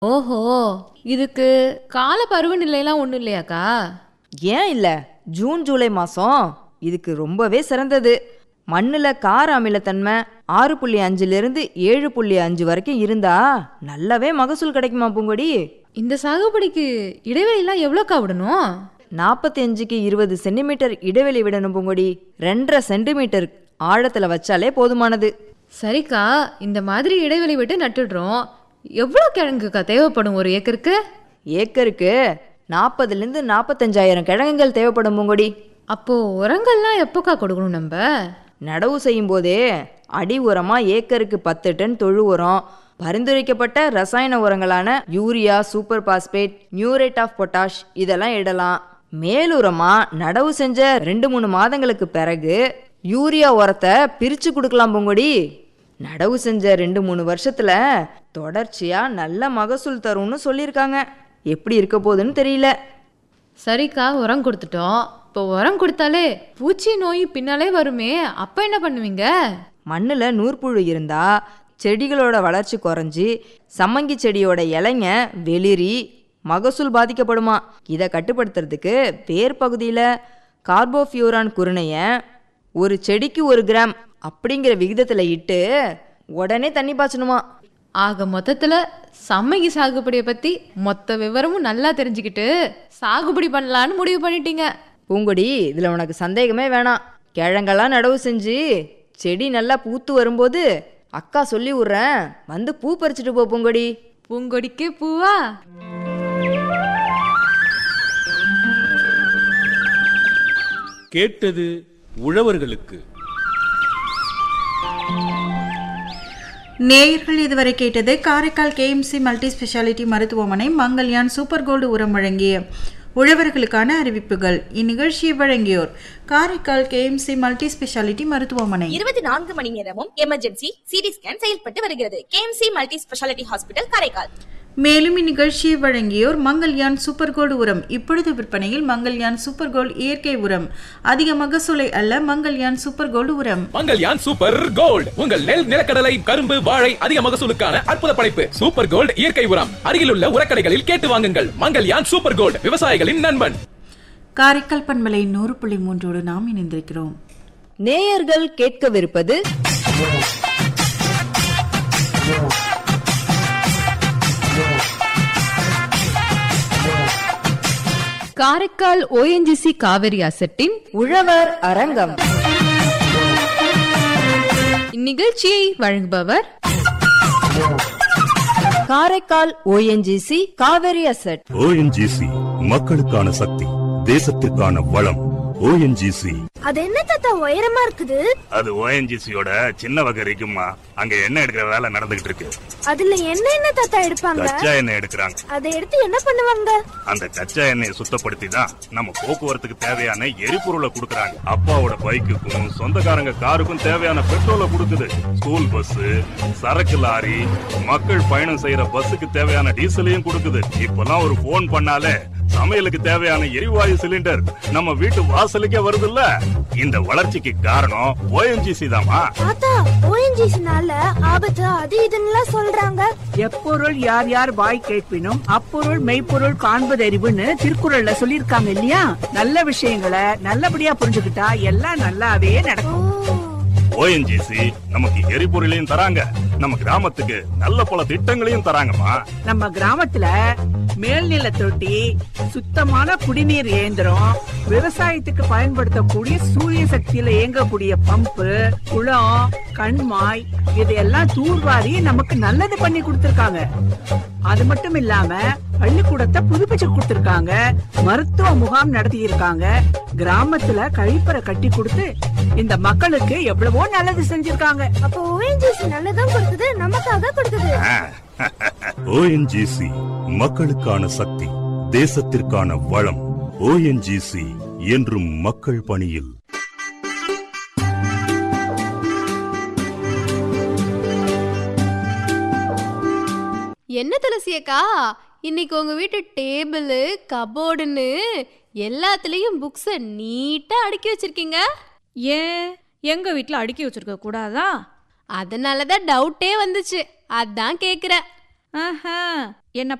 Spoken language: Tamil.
ஓஹோ இதுக்கு கால பருவநிலைலாம் ஒன்றும் இல்லையாக்கா ஏன் இல்லை ஜூன் ஜூலை மாதம் இதுக்கு ரொம்பவே சிறந்தது மண்ணில் கார அமிலத்தன்மை ஆறு புள்ளி அஞ்சுலேருந்து ஏழு புள்ளி அஞ்சு வரைக்கும் இருந்தா நல்லாவே மகசூல் கிடைக்குமா பூங்கொடி இந்த சாகுபடிக்கு இடைவெளிலாம் எவ்வளோக்கா விடணும் நாற்பத்தி அஞ்சுக்கு இருபது சென்டிமீட்டர் இடைவெளி விடணும் பூங்கொடி ரெண்டரை சென்டிமீட்டர் ஆழத்தில் வச்சாலே போதுமானது சரிக்கா இந்த மாதிரி இடைவெளி விட்டு நட்டுடுறோம் எவ்வளோ கிழங்குக்கா தேவைப்படும் ஒரு ஏக்கருக்கு ஏக்கருக்கு நாற்பதுலேருந்து நாற்பத்தஞ்சாயிரம் கிழங்குகள் தேவைப்படும் பூங்கொடி அப்போ உரங்கள்லாம் எப்போக்கா கொடுக்கணும் நம்ம நடவு செய்யும் போதே அடி உரமாக ஏக்கருக்கு பத்து டன் தொழு உரம் பரிந்துரைக்கப்பட்ட ரசாயன உரங்களான urea super phosphate muriate of potash இதெல்லாம் இடலாம் மேலுரமாக நடவு செஞ்ச ரெண்டு மூணு மாதங்களுக்கு பிறகு யூரியா உரத்தை பிரித்து கொடுக்கலாம் பொங்கொடி நடவு செஞ்ச ரெண்டு மூணு வருஷத்துல தொடர்ச்சியாக நல்ல மகசூல் தரும்னு சொல்லியிருக்காங்க எப்படி இருக்க போகுதுன்னு தெரியல சரிக்கா உரம் கொடுத்துட்டோம் இப்போ உரம் கொடுத்தாலே பூச்சி நோய் பின்னாலே வருமே அப்போ என்ன பண்ணுவீங்க மண்ணில் நூற்புழு இருந்தா செடிகளோட வளர்ச்சி குறைஞ்சி சம்மங்கி செடியோட இலைங்க வெளிரி மகசூல் பாதிக்கப்படுமா இதை கட்டுப்படுத்துறதுக்கு வேர் பகுதியில் கார்போஃபியூரான் குருணையை ஒரு செடிக்கு ஒரு கிராம் அப்படிங்கிற விகிதத்தில் இட்டு உடனே தண்ணி பாய்ச்சணுமா ஆக மொத்தத்தில் சம்மங்கி சாகுபடியை பற்றி மொத்த விவரமும் நல்லா தெரிஞ்சுக்கிட்டு சாகுபடி பண்ணலான்னு முடிவு பண்ணிட்டீங்க பூங்கொடி இதில் உனக்கு சந்தேகமே வேணாம் கிழங்கெல்லாம் நடவு செஞ்சு செடி நல்லா பூத்து வரும்போது அக்கா சொல்லி விட்றேன் வந்து பூ பறிச்சுட்டு போ பூங்கொடி பூங்கொடிக்கு பூவா கேட்டது உழவர்களுக்கு நேயர்கள் இதுவரை கேட்டது காரைக்கால் கேஎம்சி மல்டி ஸ்பெஷாலிட்டி மருத்துவமனை மங்கல்யான் சூப்பர் கோல்டு உரம் வழங்கிய உழவர்களுக்கான அறிவிப்புகள் இந்நிகழ்ச்சியை வழங்கியோர் காரைக்கால் கேஎம்சி மல்டி ஸ்பெஷாலிட்டி மருத்துவமனை இருபத்தி நான்கு மணி நேரமும் எமர்ஜென்சி சிடி ஸ்கேன் செயல்பட்டு வருகிறது KMC multi speciality hospital Karaikal மேலும் இந்நிகழ்ச்சியை வழங்கியோர் மங்கல்யான் சூப்பர் கோல்டு உரம் இப்பொழுது விற்பனையில் மங்கல்யான் சூப்பர் கோல்டு இயற்கை உரம் அதிக மகசூலை அல்ல மங்கல்யான் சூப்பர் கோல்டு உரம் மங்கல்யான் சூப்பர் கோல்ட் உங்கள் நெல் நிலக்கடலை கரும்பு வாழை அதிக மகசூலுக்கான அற்புத படைப்பு சூப்பர் கோல்ட் இயற்கை உரம் அருகிலுள்ள உரக்கடைகளில் கேட்டு வாங்குங்கள் மங்கல்யான் சூப்பர் கோல்ட் விவசாயிகளின் நண்பன் காரைக்கால் பண்பலை நூறு புள்ளி மூன்றோடு நாம் இணைந்திருக்கிறோம் நேயர்கள் கேட்கவிருப்பது காரைக்கால் ஓஎன்ஜிசி காவிரி அசட்டின் உழவர் அரங்கம் இந்நிகழ்ச்சியை வழங்குபவர் Karaikal ONGC Kaveri asset ONGC மக்களுக்கான சக்தி தேசத்திற்கான வளம் ஓஎன்ஜிசி அது என்ன தாத்தா உயரமா இருக்குது அது ஓஎன்ஜிசியோட சின்ன வகை இருக்குமா அங்க எண்ணெய் எடுக்கிற வேலை நடந்துகிட்டு இருக்கு அதுல என்ன என்ன தாத்தா எடுப்பாங்க கச்சா எண்ணெய் எடுக்கிறாங்க அதை எடுத்து என்ன பண்ணுவாங்க அந்த கச்சா எண்ணெயை சுத்தப்படுத்தி தான் நம்ம போக்குவரத்துக்கு தேவையான எரிபொருளை கொடுக்கறாங்க அப்பாவோட பைக்குக்கும் சொந்தக்காரங்க காருக்கும் தேவையான பெட்ரோலை கொடுக்குது ஸ்கூல் பஸ் சரக்கு லாரி மக்கள் பயணம் செய்யற பஸ்ஸுக்கு தேவையான டீசலையும் கொடுக்குது இப்பெல்லாம் ஒரு போன் பண்ணாலே சமையலுக்கு தேவையான எரிவாயு சிலிண்டர் நம்ம வீட்டு வாசலுக்கே வருதுல்ல இந்த வளர்ச்சிக்கு காரணம் ஓஎன்ஜிசி தாமா தாத்தா ஓஎன்ஜிசினால ஆபத்து அது இதுன்னு சொல்றாங்க எப்பொருள் யார் யார் வாய் கேட்பினும் அப்பொருள் மெய்ப்பொருள் காண்பதறிவுன்னு திருக்குறள்ல சொல்லியிருக்காங்க இல்லையா நல்ல விஷயங்களை நல்லபடியா புரிஞ்சுக்கிட்டா எல்லாம் நல்லாவே நடக்கும் ஓஎன்ஜிசி நமக்கு எரிபொருளையும் தராங்க நம்ம கிராமத்துக்கு நல்ல பல திட்டங்களையும் தராங்கம்மா நம்ம கிராமத்துல மேல்நில தொட்டி சுத்தமான குடிநீர் இயந்திரம் விவசாயத்துக்கு பயன்படுத்தக்கூடிய சூரிய சக்தியில இயங்கக்கூடிய பம்பு குளம் கண்மாய் இதையெல்லாம் தூர்வாரி நமக்கு நல்லது பண்ணி கொடுத்திருக்காங்க அது மட்டும் இல்லாம பள்ளிக்கூடத்தை புதுப்பிச்சு கொடுத்திருக்காங்க மருத்துவ முகாம் நடத்தி இருக்காங்க கிராமத்துல கழிப்பறை கட்டி கொடுத்து இந்த மக்களுக்கு எவ்வளவோ நல்லது செஞ்சிருக்காங்க அப்போ ஓஎன்ஜிசி நல்லதான் கொடுக்குது நமக்காக கொடுக்குது ஓஎன்ஜிசி மக்களுக்கான சக்தி தேசத்திற்கான வளம் ஓஎன்ஜிசி என்றும் மக்கள் பணியில் என்ன துளசியக்கா இன்னைக்கு உங்க வீட்டு டேபிள் கபோர்டுன்னு எல்லாத்துலயும் புக்ஸ நீட்டா அடுக்கி வச்சிருக்கீங்க ஏன் எங்க வீட்ல அடுக்கி வச்சிருக்க கூடாதா அதனால தான் டவுட்டே வந்துச்சு அதான் கேக்குறேன் ஆஹா என்ன